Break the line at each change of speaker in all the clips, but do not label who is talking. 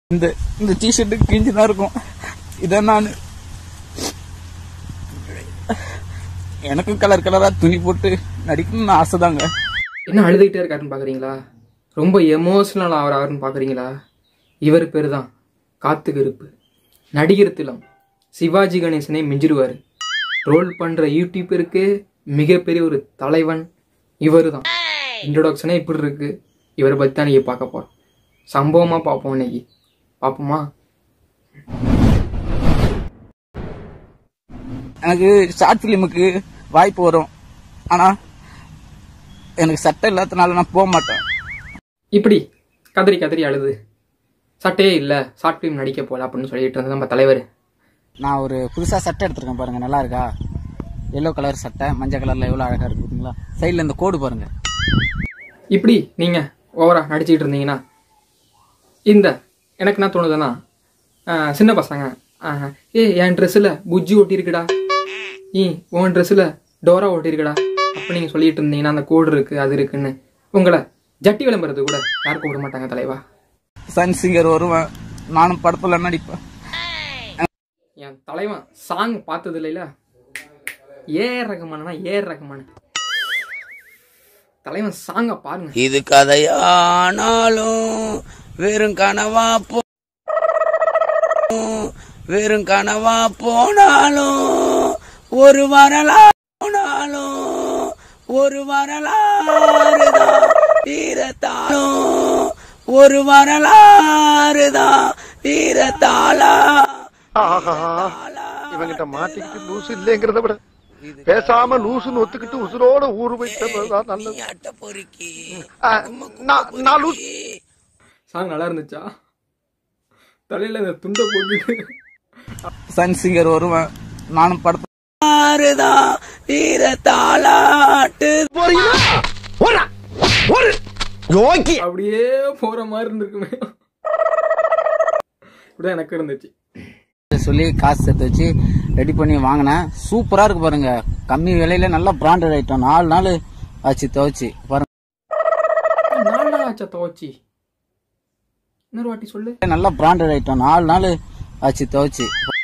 இந்த இந்த டிஷர்ட் கிழிஞ்சு தான் இருக்கும் இதை நான் எனக்கும் கலர் கலரா துணி போட்டு நடிக்கணும்னு ஆசைதாங்க
என்ன அழுதுகிட்டே இருக்காருன்னு பார்க்குறீங்களா ரொம்ப எமோஷனல் ஆகிறாருன்னு பார்க்குறீங்களா இவர் பேர் தான் காத்து கருப்பு நடிகர் திலம் சிவாஜி கணேசனை மிஞ்சிருவார் ரோல் பண்ணுற யூடியூபருக்கு மிகப்பெரிய ஒரு தலைவன் இவர் தான் இன்ட்ரொடக்ஷனே இப்படி இருக்கு இவரை பற்றி தான் நீங்கள் பார்க்க போகிறோம் சம்பவமாக பார்ப்போம் இன்னைக்கு பார்ப்போமா
எனக்கு ஷார்ட் ஃபிலிமுக்கு வாய்ப்பு வரும் ஆனா எனக்கு சட்டை இல்லாதனால நான் போக மாட்டேன்
இப்படி கதறி கதறி அழுது சட்டையே இல்லை ஷார்ட் ஃபிலிம் நடிக்க போகல அப்படின்னு சொல்லிட்டு இருந்தது நம்ம தலைவர்
நான் ஒரு புதுசா சட்டை எடுத்திருக்கேன் பாருங்க நல்லா இருக்கா எல்லோ கலர் சட்டை மஞ்சள் கலர்ல எவ்வளவு அழகா இருக்கு பாத்தீங்களா சைடுல இந்த கோடு பாருங்க
இப்படி நீங்கள் ஓவரா நடிச்சிட்டு இருந்தீங்கன்னா இந்த எனக்கு என்ன தோணுதுன்னா ஆஹ், சின்ன பசங்க ஆஹ், ஏ என் ட்ரெஸ்ஸில் புஜ்ஜி ஒட்டியிருக்குடா ஈ உன் ட்ரெஸ்ஸில் டோரா ஒட்டியிருக்குடா அப்போ நீங்கள் சொல்லிட்டு இருந்தீங்கன்னா அந்த கோடு இருக்குது அது இருக்குன்னு உங்களை ஜட்டி விளம்பரது கூட யாரும் கூப்பிட மாட்டாங்க தலைவா
சன் சிங்கர் வருவேன் நானும் படத்துல நடிப்பேன்
என் தலைவன் சாங் பார்த்தது இல்லைல்ல ஏர் ரகமானா ஏர் ரகமான தலைவன் சாங்கை பாருங்க
இது கதையானாலும் வெறும் கனவா போ வெறும் கனவா போனாலும் ஒரு வரலா போனாலும் ஒரு வரலாறுதான் வீரத்தாலும் ஒரு வரலாறுதான் வீரத்தாளா
ஆஹா இவங்கிட்ட மாட்டிக்கிட்டு லூசு இல்லைங்கிறத விட பேசாம லூசுன்னு ஒத்துக்கிட்டு உசுரோட ஊரு போயிட்டு நல்லது ஆ, நான் நான் லூசு
சாங் நல்லா இருந்துச்சா தலையில இந்த துண்டை போட்டுட்டு
சன் சிங்கர் வருவேன் நானும் படத்துல வீரத்தாளாட்டு
யோகி
அப்படியே போற மாதிரி இருந்திருக்குமே இப்படிதான் எனக்கு இருந்துச்சு
சொல்லி காசு சேர்த்து வச்சு ரெடி பண்ணி வாங்கினேன் சூப்பரா இருக்கு பாருங்க கம்மி விலையில நல்லா பிராண்டட் ஐட்டம் நாலு நாள் ஆச்சு துவைச்சு பாருங்க
நாலு நாள் ஆச்சா துவச்சி இன்னொரு வாட்டி சொல்லு
நல்லா பிராண்டட் ஐட்டம் நாலு நாள் ஆச்சு துவைச்சு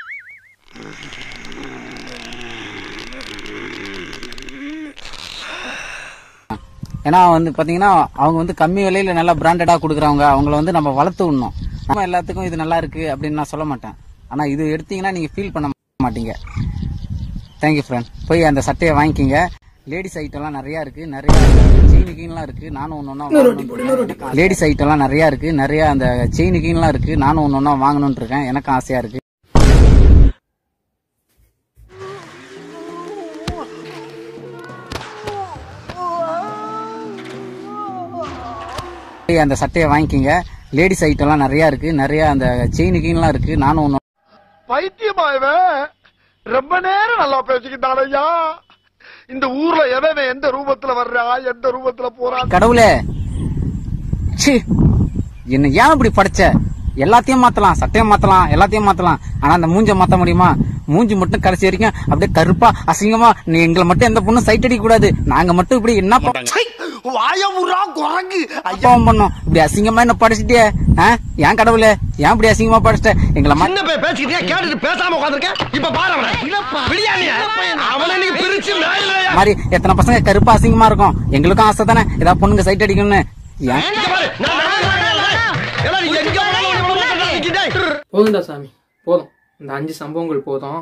ஏன்னா வந்து பாத்தீங்கன்னா அவங்க வந்து கம்மி விலையில நல்லா பிராண்டடா கொடுக்குறவங்க அவங்கள வந்து நம்ம வளர்த்து விடணும் நம்ம எல்லாத்துக்கும் இது நல்லா இருக்கு அப்படின்னு நான் சொல்ல மாட்டேன் ஆனா இது எடுத்தீங்கன்னா நீங்க ஃபீல் பண்ண மாட்டீங்க தேங்க்யூ ஃப்ரெண்ட் போய் அந்த சட்டையை வாங்கிக்கிங்க லேடிஸ் ஐட்டம்லாம் நிறைய இருக்கு நிறைய செயினுக்கீன்லாம் இருக்கு நானும் ஒன்னொன்னா லேடிஸ் ஐட்டம்லாம் நிறைய இருக்கு நிறைய அந்த செயினுக்கீன்லாம் இருக்கு நானும் ஒன்னொன்னா வாங்கணும்னு இருக்கேன் எனக்கும் ஆசையா இருக்கு போய் அந்த சட்டையை வாங்கிக்கிங்க லேடிஸ் ஐட்டம்லாம் நிறைய இருக்கு நிறைய அந்த செயினுக்கீன்லாம் இருக்கு நானும் ஒன்னு
பைத்தியமா இவன் ரொம்ப நேரம் நல்லா பேசிக்கிட்டான் ஐயா இந்த ஊர்ல எவன் எந்த ரூபத்துல வர்றா எந்த ரூபத்துல போறான்
கடவுளே ச்சீ என்ன ஏன் இப்படி படைச்ச எல்லாத்தையும் மாத்தலாம் சட்டையும் மாத்தலாம் எல்லாத்தையும் மாத்தலாம் ஆனா அந்த மூஞ்ச மாத்த முடியுமா மூஞ்சி மட்டும் கடைசி வரைக்கும் அப்படியே கருப்பா அசிங்கமா நீ எங்களை மட்டும் எந்த பொண்ணும் சைட் அடிக்க கூடாது நாங்க மட்டும் இப்படி என்ன பா-
வாய உரா குரங்கு
பாவம் பண்ணோம் இப்படி அசிங்கமா என்ன படிச்சிட்டியே ஆ? ஏன் கடவுளே ஏன் இப்படி அசிங்கமா படிச்சிட்ட எங்களை மா-
சின்ன பையன் பேசிக்கிட்டே கேட்டுட்டு பேசாம உட்காந்துருக்கேன் இப்ப பாரு அவனை பிரியாணிய அவனை நீ பிரிச்சு மேல
மாதிரி எத்தனை பசங்க கருப்பா அசிங்கமா இருக்கும் எங்களுக்கும் ஆசை தானே ஏதாவது பொண்ணுங்க சைட் அடிக்கணும்னு ஏன்
இங்க பாரு நான் எல்லாம் நீ எங்க போனாலும் உன்னை உன்னை கண்டா நிக்கிட்டே.
போதும்டா சாமி போதும் இந்த அஞ்சு சம்பவங்கள் போதும்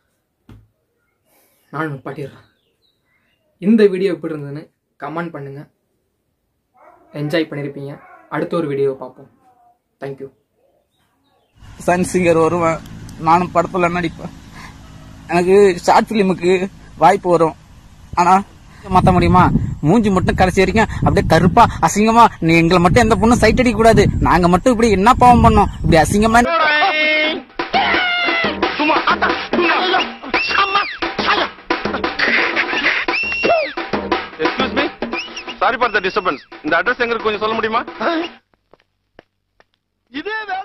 நான் நிப்பாட்டிடுறேன் இந்த வீடியோ எப்படி இருந்ததுன்னு கமெண்ட் பண்ணுங்க என்ஜாய் பண்ணியிருப்பீங்க அடுத்த ஒரு வீடியோ பார்ப்போம் தேங்க்யூ
சன் சிங்கர் வருவேன் நானும் படத்துல நடிப்பேன் எனக்கு ஷார்ட் ஃபிலிமுக்கு வாய்ப்பு வரும் ஆனா மாத்த முடியுமா மூஞ்சி மட்டும் கடைசி வரைக்கும் அப்படியே கருப்பா அசிங்கமா நீ எங்களை மட்டும் எந்த பொண்ணும் சைட் அடிக்க கூடாது நாங்க மட்டும் இப்படி என்ன பாவம் பண்ணோம் இப்படி அசிங்கமா
சும்மா அத்தா, சும்மா. அம்மா, ஐயா.
Excuse me sorry for the disturbance இந்த அட்ரஸ் எங்க இருக்கு கொஞ்சம் சொல்ல முடியுமா
இதே வேலை